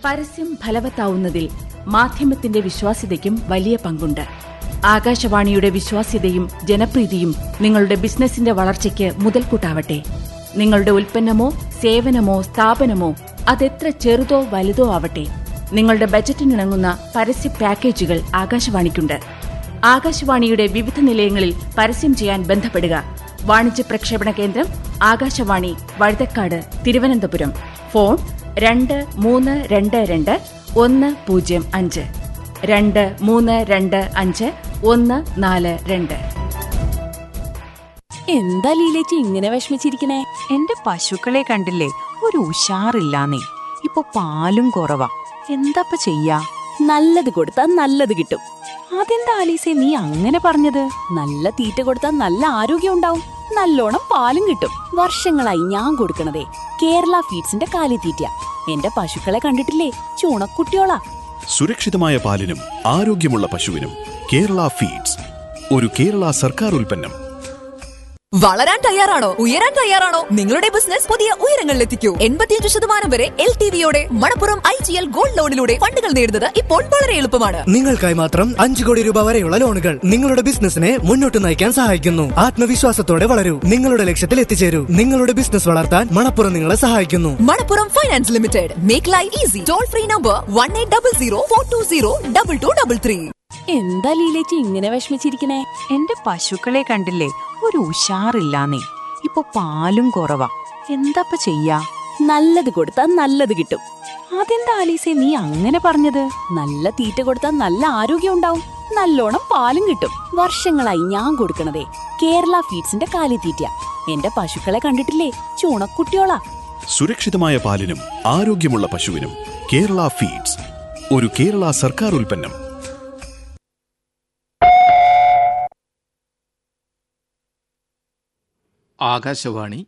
പരസ്യം ഫലവത്താവുന്നതിൽ മാധ്യമത്തിന്റെ വിശ്വാസ്യതയ്ക്കും വലിയ പങ്കുണ്ട് ആകാശവാണിയുടെ വിശ്വാസ്യതയും ജനപ്രീതിയും നിങ്ങളുടെ ബിസിനസിന്റെ വളർച്ചയ്ക്ക് മുതൽക്കൂട്ടാവട്ടെ നിങ്ങളുടെ ഉൽപ്പന്നമോ സേവനമോ സ്ഥാപനമോ അതെത്ര ചെറുതോ വലുതോ ആവട്ടെ നിങ്ങളുടെ ബജറ്റിനിണങ്ങുന്ന പരസ്യ പാക്കേജുകൾ ആകാശവാണിക്കുണ്ട് ആകാശവാണിയുടെ വിവിധ നിലയങ്ങളിൽ പരസ്യം ചെയ്യാൻ ബന്ധപ്പെടുക വാണിജ്യ പ്രക്ഷേപണ കേന്ദ്രം ആകാശവാണി വഴുതക്കാട് തിരുവനന്തപുരം ഫോൺ രണ്ട് മൂന്ന് രണ്ട് രണ്ട് ഒന്ന് പൂജ്യം അഞ്ച് രണ്ട് മൂന്ന് രണ്ട് അഞ്ച് ഒന്ന് നാല് രണ്ട് എന്താ ലീലേച്ചി ഇങ്ങനെ വിഷമിച്ചിരിക്കണേ എന്റെ പശുക്കളെ കണ്ടില്ലേ ഒരു ഉഷാറില്ലാന്നേ ഇപ്പൊ പാലും കുറവാ എന്താപ്പ ചെയ്യാ നല്ലത് കൊടുത്താൽ നല്ലത് കിട്ടും അതെന്താ ആലീസേ നീ അങ്ങനെ പറഞ്ഞത് നല്ല തീറ്റ കൊടുത്താൽ നല്ല ആരോഗ്യം ഉണ്ടാവും നല്ലോണം പാലും കിട്ടും വർഷങ്ങളായി ഞാൻ കൊടുക്കണതേ കേരള ഫീഡ്സിന്റെ കാലിത്തീറ്റ എന്റെ പശുക്കളെ കണ്ടിട്ടില്ലേ ചൂണക്കുട്ടിയോളാ സുരക്ഷിതമായ പാലിനും ആരോഗ്യമുള്ള പശുവിനും കേരള ഫീഡ്സ് ഒരു കേരള സർക്കാർ ഉൽപ്പന്നം വളരാൻ തയ്യാറാണോ ഉയരാൻ തയ്യാറാണോ നിങ്ങളുടെ ബിസിനസ് പുതിയ ഉയരങ്ങളിലെത്തിക്കൂ എൺപത്തിയഞ്ച് ശതമാനം വരെ എൽ ടി വിയോടെ Manappuram I G L gold ലോണിലൂടെ ഫണ്ടുകൾ നേടുന്നത് ഇപ്പോൾ വളരെ എളുപ്പമാണ് നിങ്ങൾക്കായി മാത്രം അഞ്ചു കോടി രൂപ വരെയുള്ള ലോണുകൾ നിങ്ങളുടെ ബിസിനസിനെ മുന്നോട്ട് നയിക്കാൻ സഹായിക്കുന്നു ആത്മവിശ്വാസത്തോടെ വളരൂ നിങ്ങളുടെ ലക്ഷ്യത്തിൽ എത്തിച്ചേരൂ നിങ്ങളുടെ ബിസിനസ് വളർത്താൻ മണപ്പുറം നിങ്ങളെ സഹായിക്കുന്നു Manappuram finance limited make life easy toll free number one eight double zero four two zero double two double three എന്താ ലീലേച്ചി ഇങ്ങനെ വിഷമിച്ചിരിക്കണേ എന്റെ പശുക്കളെ കണ്ടില്ലേ ഒരു ഉഷാറില്ലാന്നേ ഇപ്പൊ പാലും കുറവാ എന്താപ്പ ചെയ്യാ നല്ലത് കൊടുത്താൽ നല്ലത് കിട്ടും അതെന്താ ആലീസേ നീ അങ്ങനെ പറഞ്ഞത് നല്ല തീറ്റ കൊടുത്താൽ നല്ല ആരോഗ്യം ഉണ്ടാവും നല്ലോണം പാലും കിട്ടും വർഷങ്ങളായി ഞാൻ കൊടുക്കണതേ കേരള ഫീഡ്സിന്റെ കാലിത്തീറ്റ എന്റെ പശുക്കളെ കണ്ടിട്ടില്ലേ ചൂണക്കുട്ടിയോളാ സുരക്ഷിതമായ പാലിനും ആരോഗ്യമുള്ള പശുവിനും കേരള ഫീഡ്സ് ഒരു കേരള സർക്കാർ ഉൽപ്പന്നം ആകാശവാണി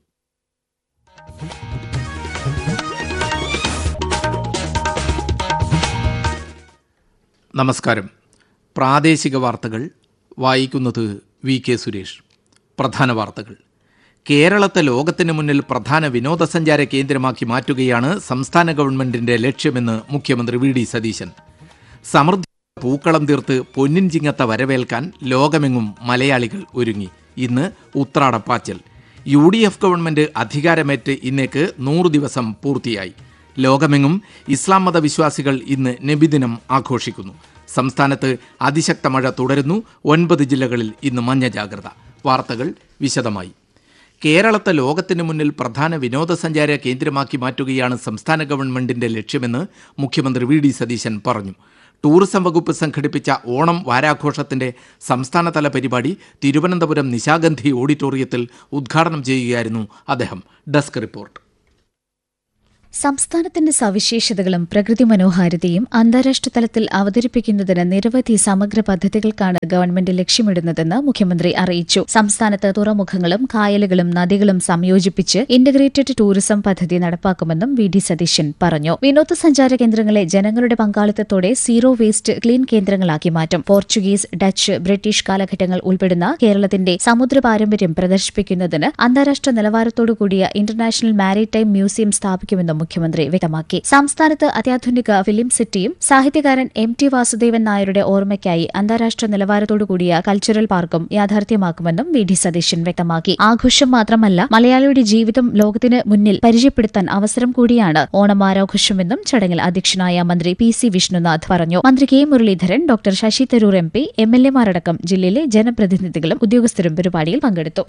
നമസ്കാരം പ്രാദേശിക വാർത്തകൾ വായിക്കുന്നത് വി കെ സുരേഷ് പ്രധാന വാർത്തകൾ കേരളത്തെ ലോകത്തിന് മുന്നിൽ പ്രധാന വിനോദസഞ്ചാര കേന്ദ്രമാക്കി മാറ്റുകയാണ് സംസ്ഥാന ഗവൺമെന്റിന്റെ ലക്ഷ്യമെന്ന് മുഖ്യമന്ത്രി വി ഡി സതീശൻ സമൃദ്ധി പൂക്കളം തീർത്ത് പൊന്നിൻ ചിങ്ങത്ത വരവേൽക്കാൻ ലോകമെങ്ങും മലയാളികൾ ഒരുങ്ങി ഇന്ന് ഉത്രാടപ്പാച്ചൽ യു ഡി എഫ് ഗവൺമെന്റ് അധികാരമേറ്റ് ഇന്നേക്ക് നൂറ് ദിവസം പൂർത്തിയായി ലോകമെങ്ങും ഇസ്ലാം മത വിശ്വാസികൾ ഇന്ന് നബിദിനം ആഘോഷിക്കുന്നു സംസ്ഥാനത്ത് അതിശക്ത മഴ തുടരുന്നു ഒൻപത് ജില്ലകളിൽ ഇന്ന് മഞ്ഞ ജാഗ്രത വാർത്തകൾ വിശദമായി കേരളത്തെ ലോകത്തിന് മുന്നിൽ പ്രധാന വിനോദസഞ്ചാര കേന്ദ്രമാക്കി മാറ്റുകയാണ് സംസ്ഥാന ഗവൺമെന്റിന്റെ ലക്ഷ്യമെന്ന് മുഖ്യമന്ത്രി വി ഡി സതീശൻ പറഞ്ഞു ടൂറിസം വകുപ്പ് സംഘടിപ്പിച്ച ഓണം വാരാഘോഷത്തിന്റെ സംസ്ഥാനതല പരിപാടി തിരുവനന്തപുരം നിശാഗന്ധി ഓഡിറ്റോറിയത്തിൽ ഉദ്ഘാടനം ചെയ്യുകയായിരുന്നു അദ്ദേഹം ഡെസ്ക് റിപ്പോർട്ട് സംസ്ഥാനത്തിന്റെ സവിശേഷതകളും പ്രകൃതി മനോഹാരിതയും അന്താരാഷ്ട്ര തലത്തിൽ അവതരിപ്പിക്കുന്നതിന് നിരവധി സമഗ്ര പദ്ധതികൾക്കാണ് ഗവൺമെന്റ് ലക്ഷ്യമിടുന്നതെന്ന് മുഖ്യമന്ത്രി അറിയിച്ചു സംസ്ഥാനത്ത് തുറമുഖങ്ങളും കായലുകളും നദികളും സംയോജിപ്പിച്ച് ഇന്റഗ്രേറ്റഡ് ടൂറിസം പദ്ധതി നടപ്പാക്കുമെന്നും വി ഡി സതീശൻ പറഞ്ഞു വിനോദസഞ്ചാര കേന്ദ്രങ്ങളെ ജനങ്ങളുടെ പങ്കാളിത്തത്തോടെ സീറോ വേസ്റ്റ് ക്ലീൻ കേന്ദ്രങ്ങളാക്കി മാറ്റും പോർച്ചുഗീസ് ഡച്ച് ബ്രിട്ടീഷ് കാലഘട്ടങ്ങൾ ഉൾപ്പെടുന്ന കേരളത്തിന്റെ സമുദ്ര പാരമ്പര്യം പ്രദർശിപ്പിക്കുന്നതിന് അന്താരാഷ്ട്ര നിലവാരത്തോടുകൂടിയ ഇന്റർനാഷണൽ മാരിടൈം മ്യൂസിയം സ്ഥാപിക്കുമെന്നും മുഖ്യമന്ത്രി വ്യക്തമാക്കി സംസ്ഥാനത്ത് അത്യാധുനിക ഫിലിം സിറ്റിയും സാഹിത്യകാരൻ എം ടി വാസുദേവൻ നായരുടെ ഓർമ്മയ്ക്കായി അന്താരാഷ്ട്ര നിലവാരത്തോടുകൂടിയ കൾച്ചറൽ പാർക്കും യാഥാർത്ഥ്യമാക്കുമെന്നും വി ഡി സതീശൻ വ്യക്തമാക്കി ആഘോഷം മാത്രമല്ല മലയാളിയുടെ ജീവിതം ലോകത്തിന് മുന്നിൽ പരിചയപ്പെടുത്താൻ അവസരം കൂടിയാണ് ഓണം ആരാഘോഷമെന്നും ചടങ്ങിൽ അധ്യക്ഷനായ മന്ത്രി പി സി വിഷ്ണുനാഥ് പറഞ്ഞു മന്ത്രി K Muraleedharan doctor Shashi Tharoor M P M L എമാരടക്കം ജില്ലയിലെ ജനപ്രതിനിധികളും ഉദ്യോഗസ്ഥരും പരിപാടിയിൽ പങ്കെടുത്തു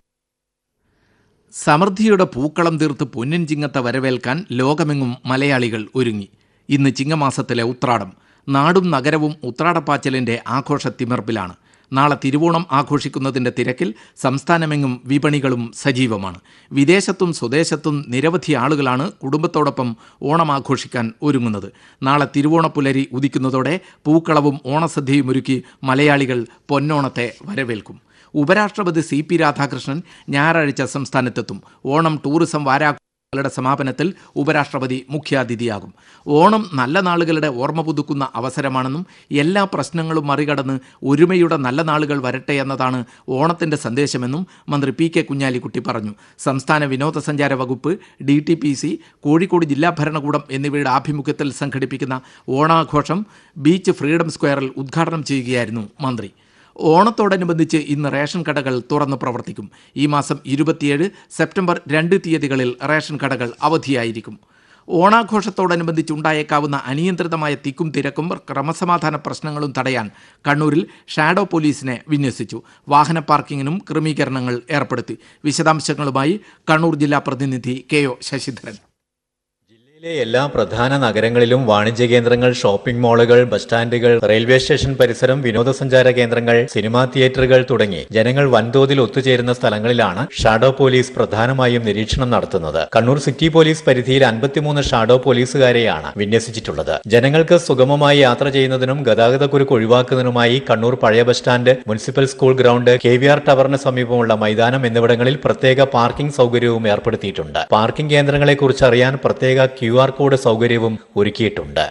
സമൃദ്ധിയുടെ പൂക്കളം തീർത്ത് പൊന്നിൻ ചിങ്ങത്ത വരവേൽക്കാൻ ലോകമെങ്ങും മലയാളികൾ ഒരുങ്ങി ഇന്ന് ചിങ്ങമാസത്തിലെ ഉത്രാടം നാടും നഗരവും ഉത്രാടപ്പാച്ചലിന്റെ ആഘോഷത്തിമിർപ്പിലാണ് നാളെ തിരുവോണം ആഘോഷിക്കുന്നതിന്റെ തിരക്കിൽ സംസ്ഥാനമെങ്ങും വിപണികളും സജീവമാണ് വിദേശത്തും സ്വദേശത്തും നിരവധി ആളുകളാണ് കുടുംബത്തോടൊപ്പം ഓണം ആഘോഷിക്കാൻ ഒരുങ്ങുന്നത് നാളെ തിരുവോണപ്പുലരി ഉദിക്കുന്നതോടെ പൂക്കളവും ഓണസദ്യയും ഒരുക്കി മലയാളികൾ പൊന്നോണത്തെ വരവേൽക്കും ഉപരാഷ്ട്രപതി സി പി രാധാകൃഷ്ണൻ ഞായറാഴ്ച സംസ്ഥാനത്തെത്തും ഓണം ടൂറിസം വാരാ ങ്ങളുടെ സമാപനത്തിൽ ഉപരാഷ്ട്രപതി മുഖ്യാതിഥിയാകും ഓണം നല്ല നാളുകളുടെ ഓർമ്മ പുതുക്കുന്ന അവസരമാണെന്നും എല്ലാ പ്രശ്നങ്ങളും മറികടന്ന് ഒരുമയുടെ നല്ല നാളുകൾ വരട്ടെ എന്നതാണ് ഓണത്തിന്റെ സന്ദേശമെന്നും മന്ത്രി പി കെ കുഞ്ഞാലിക്കുട്ടി പറഞ്ഞു സംസ്ഥാന വിനോദസഞ്ചാര വകുപ്പ് D T P C Kozhikode ജില്ലാ ഭരണകൂടം എന്നിവയുടെ ആഭിമുഖ്യത്തിൽ സംഘടിപ്പിക്കുന്ന ഓണാഘോഷം ബീച്ച് ഫ്രീഡം സ്ക്വയറിൽ ഉദ്ഘാടനം ചെയ്യുകയായിരുന്നു മന്ത്രി ഓണത്തോടനുബന്ധിച്ച് ഇന്ന് റേഷൻ കടകൾ തുറന്നു പ്രവർത്തിക്കും ഈ മാസം ഇരുപത്തിയേഴ് സെപ്റ്റംബർ രണ്ട് തീയതികളിൽ റേഷൻ കടകൾ അവധിയായിരിക്കും ഓണാഘോഷത്തോടനുബന്ധിച്ചുണ്ടായേക്കാവുന്ന അനിയന്ത്രിതമായ തിക്കും തിരക്കും ക്രമസമാധാന പ്രശ്നങ്ങളും തടയാൻ കണ്ണൂരിൽ ഷാഡോ പോലീസിനെ വിന്യസിച്ചു വാഹന പാർക്കിങ്ങിനും ക്രമീകരണങ്ങൾ ഏർപ്പെടുത്തി വിശദാംശങ്ങളുമായി കണ്ണൂർ ജില്ലാ പ്രതിനിധി കെ ഒ ശശിധരൻ ജില്ലയിലെ എല്ലാ പ്രധാന നഗരങ്ങളിലും വാണിജ്യ കേന്ദ്രങ്ങൾ ഷോപ്പിംഗ് മാളുകൾ ബസ് സ്റ്റാൻഡുകൾ റെയിൽവേ സ്റ്റേഷൻ പരിസരം വിനോദസഞ്ചാര കേന്ദ്രങ്ങൾ സിനിമാ തിയേറ്ററുകൾ തുടങ്ങി ജനങ്ങൾ വൻതോതിൽ ഒത്തുചേരുന്ന സ്ഥലങ്ങളിലാണ് ഷാഡോ പോലീസ് പ്രധാനമായും നിരീക്ഷണം നടത്തുന്നത് കണ്ണൂർ സിറ്റി പോലീസ് പരിധിയിൽ അൻപത്തിമൂന്ന് ഷാഡോ പോലീസുകാരെയാണ് വിന്യസിച്ചിട്ടുള്ളത് ജനങ്ങൾക്ക് സുഗമമായി യാത്ര ചെയ്യുന്നതിനും ഗതാഗതക്കുരുക്ക് ഒഴിവാക്കുന്നതിനുമായി കണ്ണൂർ പഴയ bus stand municipal school ground K V R ടവറിന് സമീപമുള്ള മൈതാനം എന്നിവിടങ്ങളിൽ പ്രത്യേക പാർക്കിംഗ് സൗകര്യവും ഏർപ്പെടുത്തിയിട്ടുണ്ട് പാർക്കിംഗ് കേന്ദ്രങ്ങളെക്കുറിച്ച് അറിയാൻ പ്രത്യേക ക്യു ആർ കോഡ് സൗകര്യവും ഒരുക്കിയിട്ടുണ്ട്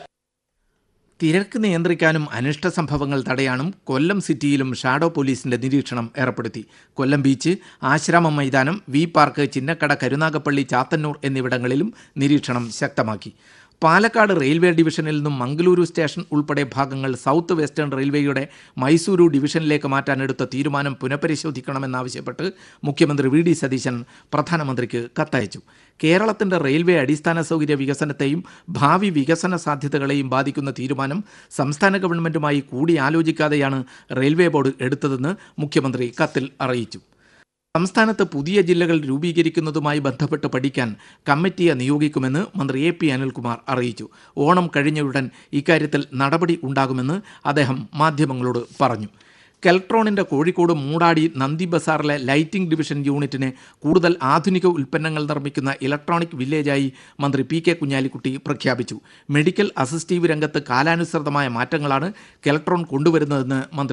തിരക്ക് നിയന്ത്രിക്കാനും അനിഷ്ട സംഭവങ്ങൾ തടയാനും കൊല്ലം സിറ്റിയിലും ഷാഡോ പോലീസിന്റെ നിരീക്ഷണം ഏർപ്പെടുത്തി കൊല്ലം ബീച്ച് ആശ്രാമം മൈതാനം വി പാർക്ക് ചിന്നക്കട കരുനാഗപ്പള്ളി ചാത്തന്നൂർ എന്നിവിടങ്ങളിലും നിരീക്ഷണം ശക്തമാക്കി പാലക്കാട് റെയിൽവേ ഡിവിഷനിൽ നിന്നും മംഗളൂരു സ്റ്റേഷൻ ഉൾപ്പെടെ ഭാഗങ്ങൾ സൗത്ത് വെസ്റ്റേൺ റെയിൽവേയുടെ മൈസൂരു ഡിവിഷനിലേക്ക് മാറ്റാനെടുത്ത തീരുമാനം പുനഃപരിശോധിക്കണമെന്നാവശ്യപ്പെട്ട് മുഖ്യമന്ത്രി വി ഡി സതീശൻ പ്രധാനമന്ത്രിക്ക് കത്തയച്ചു കേരളത്തിന്റെ റെയിൽവേ അടിസ്ഥാന സൗകര്യ വികസനത്തെയും ഭാവി വികസന സാധ്യതകളെയും ബാധിക്കുന്ന തീരുമാനം സംസ്ഥാന ഗവൺമെന്റുമായി കൂടിയാലോചിക്കാതെയാണ് റെയിൽവേ ബോർഡ് എടുത്തതെന്ന് മുഖ്യമന്ത്രി കത്തിൽ അറിയിച്ചു സംസ്ഥാനത്ത് പുതിയ ജില്ലകൾ രൂപീകരിക്കുന്നതുമായി ബന്ധപ്പെട്ട് പഠിക്കാൻ കമ്മിറ്റിയെ നിയോഗിക്കുമെന്ന് മന്ത്രി എ പി അനിൽകുമാർ അറിയിച്ചു ഓണം കഴിഞ്ഞയുടൻ ഇക്കാര്യത്തിൽ നടപടി ഉണ്ടാകുമെന്ന് അദ്ദേഹം മാധ്യമങ്ങളോട് പറഞ്ഞു കെൽട്രോണിന്റെ കോഴിക്കോട് മൂടാടി നന്ദി ബസാറിലെ ലൈറ്റിംഗ് ഡിവിഷൻ യൂണിറ്റിനെ കൂടുതൽ ആധുനിക ഉൽപ്പന്നങ്ങൾ നിർമ്മിക്കുന്ന ഇലക്ട്രോണിക് വില്ലേജായി മന്ത്രി പി കെ കുഞ്ഞാലിക്കുട്ടി പ്രഖ്യാപിച്ചു മെഡിക്കൽ അസിസ്റ്റീവ് രംഗത്ത് കാലാനുസൃതമായ മാറ്റങ്ങളാണ് കെൽട്രോൺ കൊണ്ടുവരുന്നതെന്ന് മന്ത്രി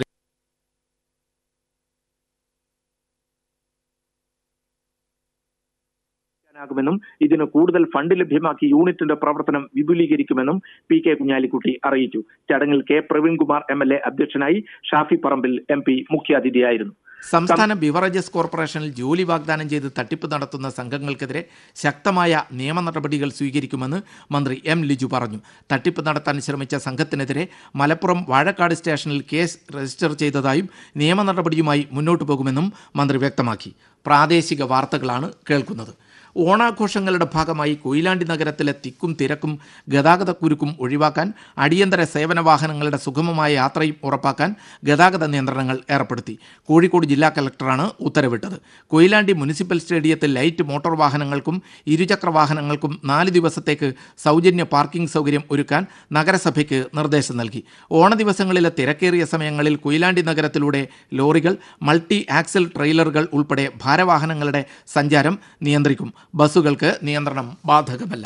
ാകുമെന്നും ഇതിന് കൂടുതൽ ഫണ്ട് ലഭ്യമാക്കി യൂണിറ്റിന്റെ പ്രവർത്തനം വിപുലീകരിക്കുമെന്നും പി കെ കുഞ്ഞാലിക്കുട്ടി അറിയിച്ചു ചടങ്ങിൽ K Praveenkumar M L A അധ്യക്ഷനായി ഷാഫി പറമ്പിൽ എം പി മുഖ്യാതിഥിയായിരുന്നു സംസ്ഥാന ബിവറേജസ് കോർപ്പറേഷനിൽ ജോലി വാഗ്ദാനം ചെയ്ത് തട്ടിപ്പ് നടത്തുന്ന സംഘങ്ങൾക്കെതിരെ ശക്തമായ നിയമ നടപടികൾ സ്വീകരിക്കുമെന്ന് മന്ത്രി എം ലിജു പറഞ്ഞു തട്ടിപ്പ് നടത്താൻ ശ്രമിച്ച സംഘത്തിനെതിരെ മലപ്പുറം വാഴക്കാട് സ്റ്റേഷനിൽ കേസ് രജിസ്റ്റർ ചെയ്തതായും നിയമ നടപടിയുമായി മുന്നോട്ടു പോകുമെന്നും മന്ത്രി വ്യക്തമാക്കി പ്രാദേശിക വാർത്തകളാണ് കേൾക്കുന്നത് ഓണാഘോഷങ്ങളുടെ ഭാഗമായി കൊയിലാണ്ടി നഗരത്തിലെ തിക്കും തിരക്കും ഗതാഗതക്കുരുക്കും ഒഴിവാക്കാൻ അടിയന്തര സേവന വാഹനങ്ങളുടെ സുഗമമായ യാത്രയും ഉറപ്പാക്കാൻ ഗതാഗത നിയന്ത്രണങ്ങൾ ഏർപ്പെടുത്തി കോഴിക്കോട് ജില്ലാ കലക്ടറാണ് ഉത്തരവിട്ടത് കൊയിലാണ്ടി മുനിസിപ്പൽ സ്റ്റേഡിയത്തിൽ ലൈറ്റ് മോട്ടോർ വാഹനങ്ങൾക്കും ഇരുചക്ര വാഹനങ്ങൾക്കും നാല് ദിവസത്തേക്ക് സൗജന്യ പാർക്കിംഗ് സൗകര്യം ഒരുക്കാൻ നഗരസഭയ്ക്ക് നിർദ്ദേശം നൽകി ഓണ ദിവസങ്ങളിലെ തിരക്കേറിയ സമയങ്ങളിൽ കൊയിലാണ്ടി നഗരത്തിലൂടെ ലോറികൾ മൾട്ടി ആക്സൽ ട്രെയിലറുകൾ ഉൾപ്പെടെ ഭാരവാഹനങ്ങളുടെ സഞ്ചാരം നിയന്ത്രിക്കും ബസ്സുകൾക്ക് നിയന്ത്രണം ബാധകമല്ല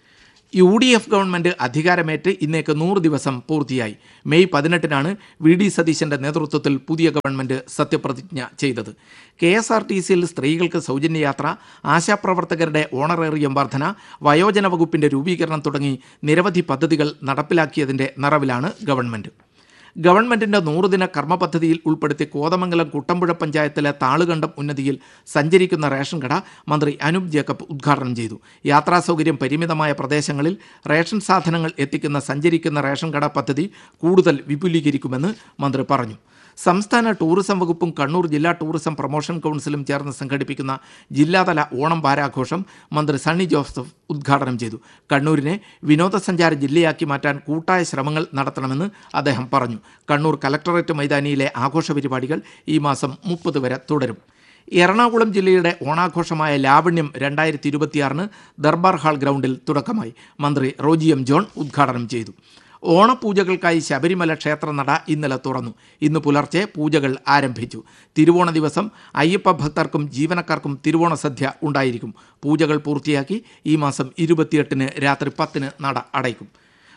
യു ഡി എഫ് ഗവൺമെന്റ് അധികാരമേറ്റ് ഇന്നേക്ക് നൂറ് ദിവസം പൂർത്തിയായി മെയ് പതിനെട്ടിനാണ് വി ഡി സതീശന്റെ നേതൃത്വത്തിൽ പുതിയ ഗവൺമെന്റ് സത്യപ്രതിജ്ഞ ചെയ്തത് കെ എസ് ആർ ടി സിയിൽ സ്ത്രീകൾക്ക് സൗജന്യ യാത്ര ആശാപ്രവർത്തകരുടെ ഓണറേറിയം വർധന വയോജന വകുപ്പിന്റെ രൂപീകരണം തുടങ്ങി നിരവധി പദ്ധതികൾ നടപ്പിലാക്കിയതിന്റെ നിറവിലാണ് ഗവൺമെന്റ് ഗവൺമെന്റിന്റെ നൂറുദിന കർമ്മ പദ്ധതിയിൽ ഉൾപ്പെടുത്തി കോതമംഗലം കുട്ടമ്പുഴ പഞ്ചായത്തിലെ താളുകണ്ടം ഉന്നതിയിൽ സഞ്ചരിക്കുന്ന റേഷൻ കട മന്ത്രി അനൂപ് ജേക്കബ് ഉദ്ഘാടനം ചെയ്തു യാത്രാ സൗകര്യം പരിമിതമായ പ്രദേശങ്ങളിൽ റേഷൻ സാധനങ്ങൾ എത്തിക്കുന്ന സഞ്ചരിക്കുന്ന റേഷൻ കട പദ്ധതി കൂടുതൽ വിപുലീകരിക്കുമെന്ന് മന്ത്രി പറഞ്ഞു സംസ്ഥാന ടൂറിസം വകുപ്പും കണ്ണൂർ ജില്ലാ ടൂറിസം പ്രൊമോഷൻ കൗൺസിലും ചേർന്ന് സംഘടിപ്പിക്കുന്ന ജില്ലാതല ഓണം വാരാഘോഷം മന്ത്രി സണ്ണി ജോസഫ് ഉദ്ഘാടനം ചെയ്തു കണ്ണൂരിനെ വിനോദസഞ്ചാര ജില്ലയാക്കി മാറ്റാൻ കൂട്ടായ ശ്രമങ്ങൾ നടത്തണമെന്ന് അദ്ദേഹം പറഞ്ഞു കണ്ണൂർ കലക്ടറേറ്റ് മൈതാനിയിലെ ആഘോഷ പരിപാടികൾ ഈ മാസം മുപ്പത് വരെ തുടരും എറണാകുളം ജില്ലയുടെ ഓണാഘോഷമായ ലാവണ്യം രണ്ടായിരത്തി ഇരുപത്തിയാറിന് ദർബാർ ഹാൾ ഗ്രൗണ്ടിൽ തുടക്കമായി മന്ത്രി റോജി എം ജോൺ ഉദ്ഘാടനം ചെയ്തു ഓണപൂജകൾക്കായി ശബരിമല ക്ഷേത്രനട ഇന്നലെ തുറന്നു ഇന്ന് പുലർച്ചെ പൂജകൾ ആരംഭിച്ചു തിരുവോണ ദിവസം അയ്യപ്പ ഭക്തർക്കും ജീവനക്കാർക്കും തിരുവോണ സദ്യ ഉണ്ടായിരിക്കും പൂജകൾ പൂർത്തിയാക്കി ഈ മാസം ഇരുപത്തിയെട്ടിന് രാത്രി പത്തിന് നട അടയ്ക്കും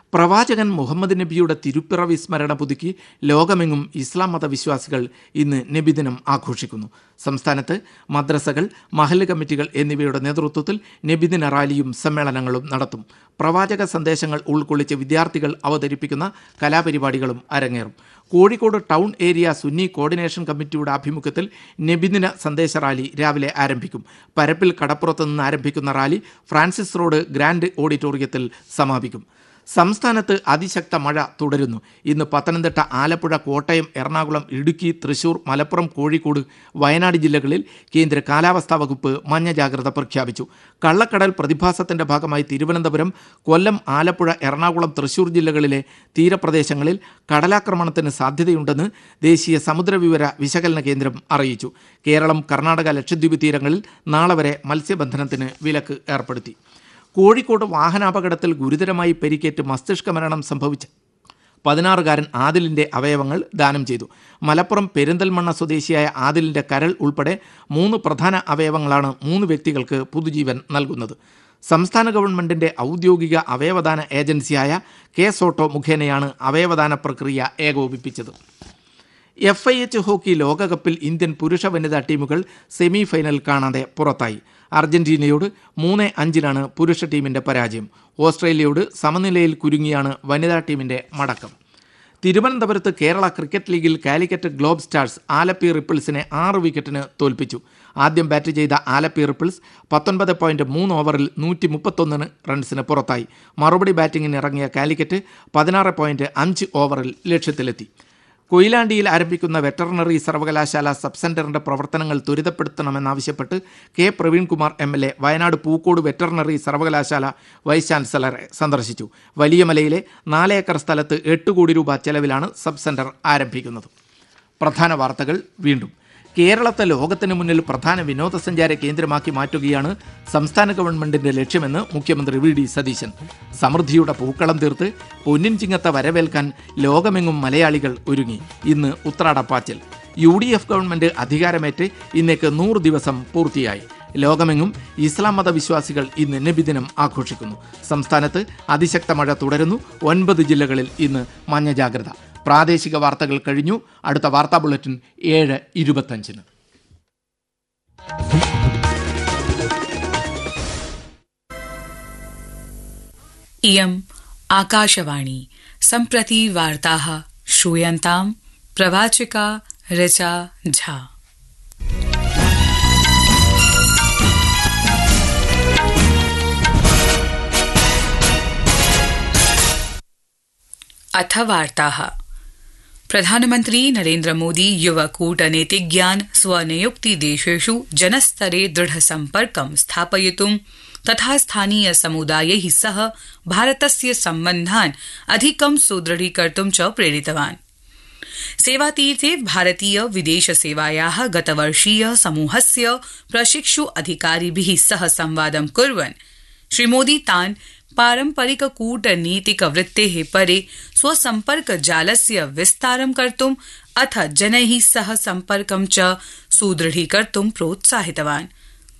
പ്രവാചകൻ മുഹമ്മദ് നബിയുടെ തിരുപ്പിറവി സ്മരണ പുതുക്കി ലോകമെങ്ങും ഇസ്ലാം മതവിശ്വാസികൾ ഇന്ന് നബിദിനം ആഘോഷിക്കുന്നു സംസ്ഥാനത്ത് മദ്രസകൾ മഹല്ല് കമ്മിറ്റികൾ എന്നിവയുടെ നേതൃത്വത്തിൽ നബിദിന റാലിയും സമ്മേളനങ്ങളും നടത്തും പ്രവാചക സന്ദേശങ്ങൾ ഉൾക്കൊള്ളിച്ച് വിദ്യാർത്ഥികൾ അവതരിപ്പിക്കുന്ന കലാപരിപാടികളും അരങ്ങേറും Kozhikode town area Sunni coordination കമ്മിറ്റിയുടെ ആഭിമുഖ്യത്തിൽ നബിദിന സന്ദേശ റാലി രാവിലെ ആരംഭിക്കും പരപ്പിൽ കടപ്പുറത്ത് നിന്ന് ആരംഭിക്കുന്ന റാലി ഫ്രാൻസിസ് റോഡ് ഗ്രാൻഡ് ഓഡിറ്റോറിയത്തിൽ സമാപിക്കും സംസ്ഥാനത്ത് അതിശക്ത മഴ തുടരുന്നു ഇന്ന് പത്തനംതിട്ട ആലപ്പുഴ കോട്ടയം എറണാകുളം ഇടുക്കി തൃശൂർ മലപ്പുറം കോഴിക്കോട് വയനാട് ജില്ലകളിൽ കേന്ദ്ര കാലാവസ്ഥാ വകുപ്പ് മഞ്ഞ ജാഗ്രത പ്രഖ്യാപിച്ചു കള്ളക്കടൽ പ്രതിഭാസത്തിന്റെ ഭാഗമായി തിരുവനന്തപുരം കൊല്ലം ആലപ്പുഴ എറണാകുളം തൃശൂർ ജില്ലകളിലെ തീരപ്രദേശങ്ങളിൽ കടലാക്രമണത്തിന് സാധ്യതയുണ്ടെന്ന് ദേശീയ സമുദ്രവിവര വിശകലന കേന്ദ്രം അറിയിച്ചു കേരളം കർണാടക ലക്ഷദ്വീപ് തീരങ്ങളിൽ നാളെ വരെ മത്സ്യബന്ധനത്തിന് വിലക്ക് ഏർപ്പെടുത്തി കോഴിക്കോട് വാഹനാപകടത്തിൽ ഗുരുതരമായി പരിക്കേറ്റ് മസ്തിഷ്ക മരണം സംഭവിച്ച പതിനാറുകാരൻ ആദിലിന്റെ അവയവങ്ങൾ ദാനം ചെയ്തു മലപ്പുറം പെരിന്തൽമണ്ണ സ്വദേശിയായ ആദിലിന്റെ കരൾ ഉൾപ്പെടെ മൂന്ന് പ്രധാന അവയവങ്ങളാണ് മൂന്ന് വ്യക്തികൾക്ക് പുതുജീവൻ നൽകുന്നത് സംസ്ഥാന ഗവൺമെന്റിന്റെ ഔദ്യോഗിക അവയവദാന ഏജൻസിയായ കെ സോട്ടോ മുഖേനയാണ് അവയവദാന പ്രക്രിയ ഏകോപിപ്പിച്ചത് എഫ് ഐ എച്ച് ഹോക്കി ലോകകപ്പിൽ ഇന്ത്യൻ പുരുഷ വനിതാ ടീമുകൾ സെമി ഫൈനൽ കാണാതെ പുറത്തായി അർജന്റീനയോട് മൂന്ന് അഞ്ചിനാണ് പുരുഷ ടീമിന്റെ പരാജയം ഓസ്ട്രേലിയയോട് സമനിലയിൽ കുരുങ്ങിയാണ് വനിതാ ടീമിന്റെ മടക്കം തിരുവനന്തപുരത്ത് കേരള ക്രിക്കറ്റ് ലീഗിൽ കാലിക്കറ്റ് ഗ്ലോബ് സ്റ്റാർസ് ആലപ്പി റിപ്പിൾസിനെ ആറ് വിക്കറ്റിന് തോൽപ്പിച്ചു ആദ്യം ബാറ്റ് ചെയ്ത ആലപ്പി റിപ്പിൾസ് പത്തൊൻപത് പോയിന്റ് മൂന്ന് ഓവറിൽ നൂറ്റി മുപ്പത്തൊന്നിന് റൺസിന് പുറത്തായി മറുപടി ബാറ്റിംഗിന് ഇറങ്ങിയ കാലിക്കറ്റ് പതിനാറ് പോയിന്റ് അഞ്ച് ഓവറിൽ ലക്ഷ്യത്തിലെത്തി കൊയിലാണ്ടിയിൽ ആരംഭിക്കുന്ന വെറ്ററിനറി സർവകലാശാല സബ് സെന്ററിന്റെ പ്രവർത്തനങ്ങൾ ത്വരിതപ്പെടുത്തണമെന്നാവശ്യപ്പെട്ട് K Praveenkumar M L A Wayanad Pookode veterinary സർവകലാശാല വൈസ് ചാൻസലറെ സന്ദർശിച്ചു വലിയമലയിലെ നാല് ഏക്കർ സ്ഥലത്ത് എട്ട് കോടി രൂപ ചെലവിലാണ് സബ് സെന്റർ ആരംഭിക്കുന്നത് പ്രധാന വാർത്തകൾ വീണ്ടും കേരളത്തെ ലോകത്തിന് മുന്നിൽ പ്രധാന വിനോദസഞ്ചാര കേന്ദ്രമാക്കി മാറ്റുകയാണ് സംസ്ഥാന ഗവൺമെന്റിന്റെ ലക്ഷ്യമെന്ന് മുഖ്യമന്ത്രി വി ഡി സതീശൻ സമൃദ്ധിയുടെ പൂക്കളം തീർത്ത് പൊന്നിൻ ചിങ്ങത്തെ വരവേൽക്കാൻ ലോകമെങ്ങും മലയാളികൾ ഒരുങ്ങി ഇന്ന് ഉത്രാടപ്പാച്ചൽ യു ഡി എഫ് ഗവൺമെന്റ് അധികാരമേറ്റ് ഇന്നേക്ക് നൂറ് ദിവസം പൂർത്തിയായി ലോകമെങ്ങും ഇസ്ലാം മത വിശ്വാസികൾ ഇന്ന് നബിദിനം ആഘോഷിക്കുന്നു സംസ്ഥാനത്ത് അതിശക്ത മഴ തുടരുന്നു ഒൻപത് ജില്ലകളിൽ ഇന്ന് മഞ്ഞ ജാഗ്രത പ്രാദേശിക വാർത്തകൾ കഴിഞ്ഞു അടുത്ത വാർത്താ ബുള്ളറ്റിൻ ഏഴ് ഇരുപത്തഞ്ചിന് इयम् आकाशवाणी सम्प्रति वार्ताः श्रूयन्ताम् प्रवाचिका ऋचा झा अथ वार्ताः प्रधानमन्त्री नरेन्द्र मोदी युव कूटनीतिज्ञान् स्वनियुक्ति देशेषु जनस्तरे दृढसम्पर्कं स्थापयितुं तथा स्थानीय समुदायै सह भारतस्य सम्बन्धान् अधिकं सुदृढीकर्तुं च प्रेरितवान् सेवातीर्थे भारतीय विदेश सेवाया गतवर्षीय समूहस्य प्रशिक्षु अधिकारिभि सह संवादं कुर्वन् श्रीमोदी तान् पारम्परिक कूटनीतिक वृत्ते परे स्वसम्पर्क जालस्य विस्तारं कर्तुम् अथ जनै सह सम्पर्कं च सुदृढीकर्तुं प्रोत्साहितवान्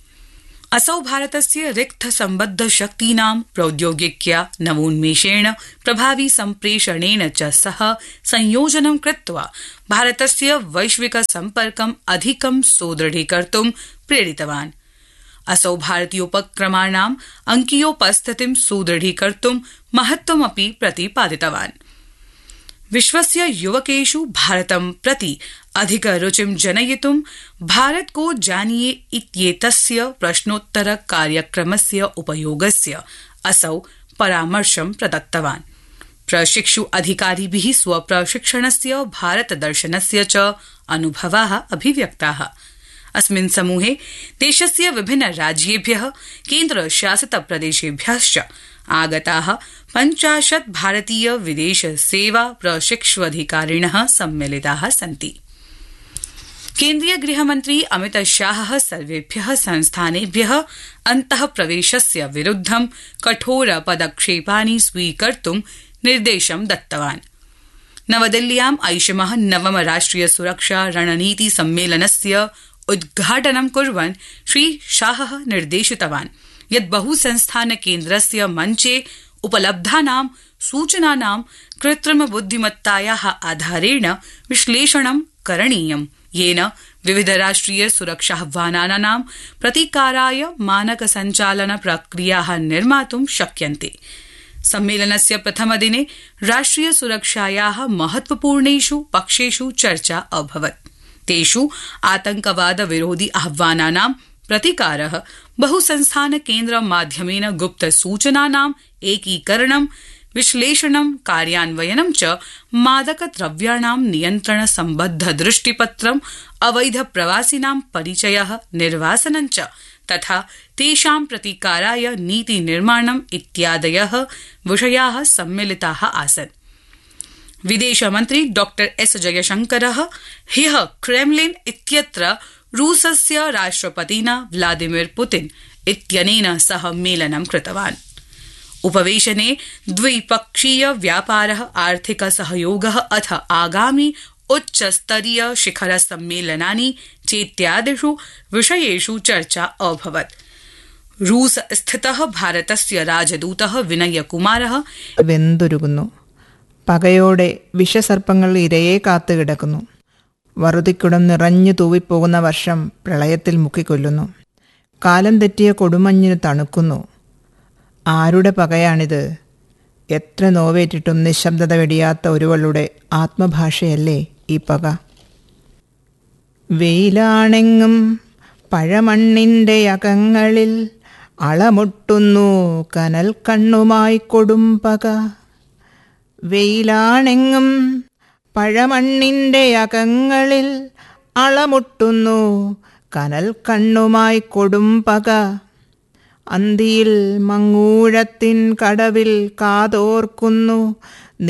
असौ भारतस्य रिक्त सम्बद्ध शक्तीनां प्रौद्योगिक्या नवोन्मेषेण प्रभावि सम्प्रेषणेन च सह संयोजनं कृत्वा भारतस्य वैश्विक सम्पर्कम् अधिकं सुदृढीकर्तुं प्रेरितवान् असौ भारतीयोपक्रमाणाम् अङ्कीयोपस्थितिं सुदृढीकर्तुं महत्वमपि प्रतिपादितवान् विश्वस्य युवकेषु भारतं प्रति अधिकरुचिं जनयितुं भारत को जानिए इत्येतस्य प्रश्नोत्तर कार्यक्रमस्य उपयोगस्य असौ परामर्शं प्रदत्तवान् प्रशिक्षु अधिकारिभि स्वप्रशिक्षणस्य भारतदर्शनस्य च अनुभवा अभिव्यक्ता अस्मिन् समूहे देशस्य विभिन्न राज्येभ्य केन्द्रशासित प्रदेशेभ्यश्च आगता पञ्चाशत् भारतीय विदेश सेवा प्रशिक्ष्वधिकारिण सम्मिलिता सन्ति केन्द्रीय गृहमन्त्री अमित शाह सर्वेभ्य संस्थानेभ्य अन्तः प्रवेशस्य विरुद्धं कठोर पदक्षेपानि स्वीकर्तुं निर्देशं दत्तवान् नवदिल्ल्याम् ऐषम नवम राष्ट्रिय सुरक्षा रणनीति सम्मेलनस्य उद्घाटनं कुर्वन् श्री शाह निर्देशितवान् यत् बहुसंस्थान केन्द्रस्य मञ्चे उपलब्धानां सूचनानां कृत्रिम बुद्धिमत्तायाः आधारेण विश्लेषणं करणीयम् येन विविध राष्ट्रिय सुरक्षाह्वानानां प्रतीकाराय मानक सञ्चालन प्रक्रियाः निर्मातुं शक्यन्ते सम्मेलनस्य प्रथमदिने राष्ट्रिय सुरक्षायाः महत्वपूर्णेषु पक्षेषु चर्चा अभवत् तेषु आतंकवाद विरोधि आह्वानानां प्रतीकारः बहुसंस्थान केन्द्र माध्यमेन गुप्त सूचनानाम् एकीकरणं विश्लेषणं कार्यान्वयनं च मादक द्रव्याणां नियन्त्रण सम्बद्ध दृष्टिपत्रम् अवैध प्रवासिनां परिचयः निर्वासनं च तथा तेषां प्रतीकाराय नीति निर्माणम् इत्यादयः विषयाः सम्मिलिताः आसन् विदेशमन्त्री डॉ एस जयशंकरः ह्यः क्रेमलिन इत्यत्र रूसस्य राष्ट्रपतिना व्लादिमीर पुतिन इत्यनेन सह मेलनं कृतवान् उपवेशने द्विपक्षीय व्यापारः आर्थिक सहयोगः अथ आगामि उच्चस्तरीय शिखर सम्मेलनानि चेत्यादिषु विषयेषु चर्चा अभवत् रूस स्थितः भारतस्य राजदूतः വിനയകുമാരः വെന്തുരുകുന്നു പകയോടെ വിഷസർപ്പങ്ങൾ ഇരയെ കാത്തുകിടക്കുന്നു വറുതിക്കുടം നിറഞ്ഞു തൂവിപ്പോകുന്ന വർഷം പ്രളയത്തിൽ മുക്കിക്കൊല്ലുന്നു കാലം തെറ്റിയ കൊടുമഞ്ഞിന് തണുക്കുന്നു ആരുടെ പകയാണിത് എത്ര നോവേറ്റിട്ടും നിശബ്ദത വെടിയാത്ത ഒരുവളുടെ ആത്മഭാഷയല്ലേ ഈ പക വെയിലാണെങ്ങും പഴമണ്ണിൻ്റെ അകങ്ങളിൽ അളമുട്ടുന്നു കനൽ കണ്ണുമായി കൊടുമ്പക വെയിലാണെങ്ങും പഴമണ്ണിൻ്റെ അകങ്ങളിൽ അളമുട്ടുന്നു കനൽ കണ്ണുമായി കൊടുമ്പക അന്തിയിൽ മങ്ങൂഴത്തിൻ കടവിൽ കാതോർക്കുന്നു